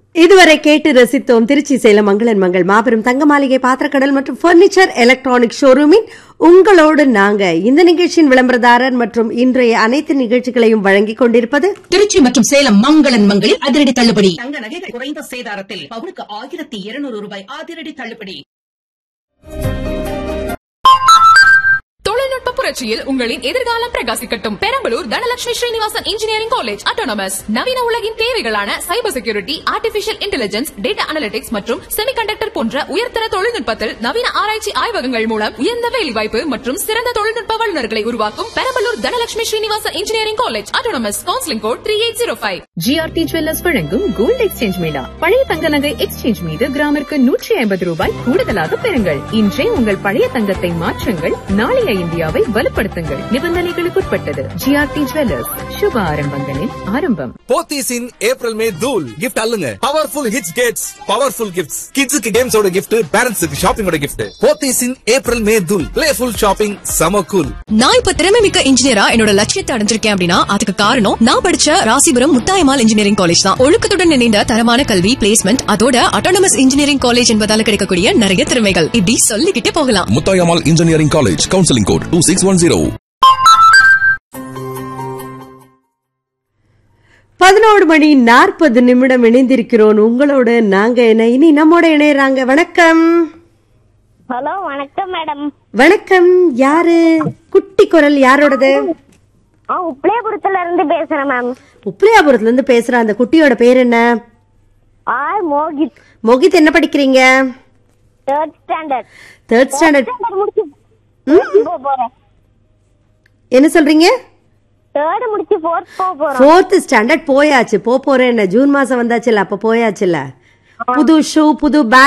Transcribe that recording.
இதுவரை கேட்டு ரசித்தோம் திருச்சி சேலம் மங்களன் மங்கள் மாபெரும் தங்க மாளிகை பாத்திரக்கடல் மற்றும் பர்னிச்சர் எலக்ட்ரானிக் ஷோரூமின் உங்களோடு நாங்க இந்த நிகழ்ச்சியின் விளம்பரதாரர் மற்றும் இன்றைய அனைத்து நிகழ்ச்சிகளையும் வழங்கிக் கொண்டிருப்பது திருச்சி மற்றும் சேலம் மங்களன் மங்களில் அதிரடி தள்ளுபடி தங்க நகைகள் குறைந்த சேதாரத்தில் பவுனுக்கு ஆயிரத்தி இருநூறு ரூபாய் அதிரடி தள்ளுபடி தொழில்நுட்ப புரட்சியில் உங்களின் எதிர்காலம் பிரகாசிக்கட்டும் Perambalur Dhanalakshmi Srinivasan engineering college autonomous நவீன உலகின் தேவைகளான cyber security artificial intelligence data analytics மற்றும் செமிகண்டக்டர் போன்ற உயர்தர தொழில்நுட்பத்தில் நவீன ஆராய்ச்சி ஆய்வகங்கள் மூலம் உயர்ந்த வேலைவாய்ப்பு மற்றும் சிறந்த தொழில்நுட்ப வல்லுநர்களை உருவாக்கும் Perambalur Dhanalakshmi Srinivasan engineering college autonomous counselling code three eight zero five GRT jewellers வழங்கும் கோல்டு எக்ஸ்சேஞ்ச் மேளா பழைய தங்க நகை எக்ஸ்சேஞ்ச் மீது கிராமிற்கு நூற்றி ஐம்பது ரூபாய் கூடுதலாக பெறுங்கள் இன்றே உங்கள் பழைய தங்கத்தை மாற்றுங்கள் நாளைய இந்தியாவை வலுப்படுத்துங்கள் நிபந்தனைகளுக்குட்பட்டது ஜிஆர்டி ஜுவல்லர்ஸ் சுப ஆரம்பங்களின் ஆரம்பம் போத்தீஸ் இன் ஏப்ரல் மே தூல் கிஃப்ட் அல்லுங்க powerful hits gets powerful gifts கிட்ஸுக்கு கேம்ஸோட கிஃப்ட் பேரண்ட்ஸுக்கு ஷாப்பிங்கோட gift Pothys in April May தூல் பிளேஃபுல் ஷாப்பிங் சம கூல் நான் இப்ப திறமை மிக்க இன்ஜினியரா என்னோட லட்சியத்தை அடைஞ்சிருக்கேன் அப்படின்னா அதுக்கு காரணம் நான் படிச்ச ராசிபுரம் முத்தாயமால் இன்ஜினியரிங் காலேஜ் தான் ஒழுக்கத்துடன் இணைந்த தரமான கல்வி பிளேஸ்மெண்ட் அதோட அட்டானமஸ் இன்ஜினியரிங் காலேஜ் என்பதால கிடைக்கக்கூடிய நிறைய திறமைகள் இப்படி சொல்லிக்கிட்டே போகலாம் Muthayammal engineering college counselling code two six one zero பதினோரு மணி நாற்பது நிமிடம் இணைந்திருக்கிறோம் உங்களோட நாங்க என்ன இனி நம்மோட இணையறாங்க வணக்கம் ஹலோ வணக்கம் மேடம் வணக்கம் யாரு குட்டி குரல் யாரோடது ஆ உப்ளேபுரத்துல இருந்து பேசுறேன் மேம் உப்பிலியாபுரத்துல இருந்து பேசுற அந்த குட்டியோட பேர் என்ன ஆர் மோகித் மோகித் என்ன படிக்கிறீங்க தேர்ட் ஸ்டாண்டர்ட் தேர்ட் ஸ்டாண்டர்ட் முடிச்சு போக போறேன் என்ன சொல்றீங்க தேர்ட் முடிச்சு ஃபோர்த் போக போறோம் ஃபோர்த் ஸ்டாண்டர்ட் போயாச்சு போ போறேன் ஜூன் மாசம் வந்தாச்சுல்ல அப்ப போயாச்சுல்ல புது ஷூ புது பேக்